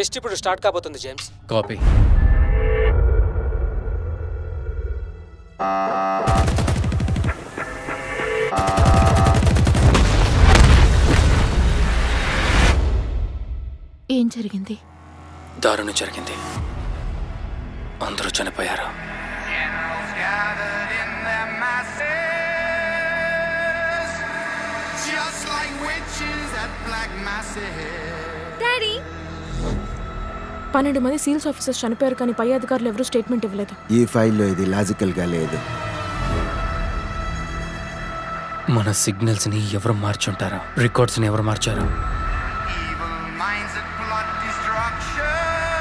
Test ఇప్పుడు start కాబోతుంది James copy ఏం జరిగింది దారుణం జరిగింది అందరూ చనిపోయారు Just like witches at black masses. Daddy పన్నెండు మంది సీల్స్ ఆఫీసర్స్ చనిపోయారు కానీ పై అధికారులు ఎవరూ స్టేట్మెంట్ ఇవ్వలేదు ఈ ఫైల్లో ఇది లాజికల్గా లేదు మన సిగ్నల్స్ ని ఎవరు మార్చుంటారు రికార్డ్స్ ని ఎవరు మార్చారు Evil minds that plot destruction.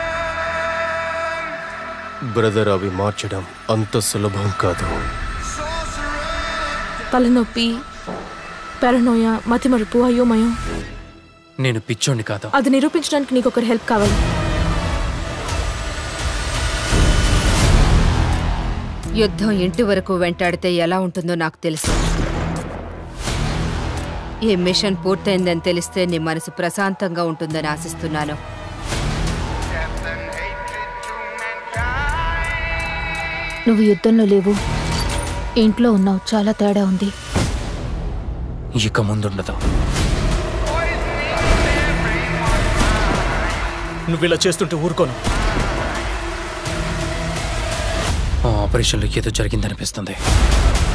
Brother అవి మార్చడం అంత సులభం కాదు తలనొప్పి పెరనోయ మతిమరుపు అయోమయం నేను పిచ్చోడిని కాదు అది నిరూపించడానికి నీకు ఒకరి హెల్ప్ కావాలి యుద్ధం ఇంటి వరకు వెంటాడితే ఎలా ఉంటుందో నాకు తెలుసు ఈ మిషన్ పూర్తయిందని తెలిస్తే నీ మనసు ప్రశాంతంగా ఉంటుందని ఆశిస్తున్నాను నువ్వు యుద్ధంలో లేవు ఇంట్లో ఉన్నావు చాలా తేడా ఉంది ఇక ముందుండదు నువ్వు ఇలా చేస్తుంటే ఊరుకోను ఆ ఆపరేషన్లో ఏదో జరిగిందనిపిస్తుంది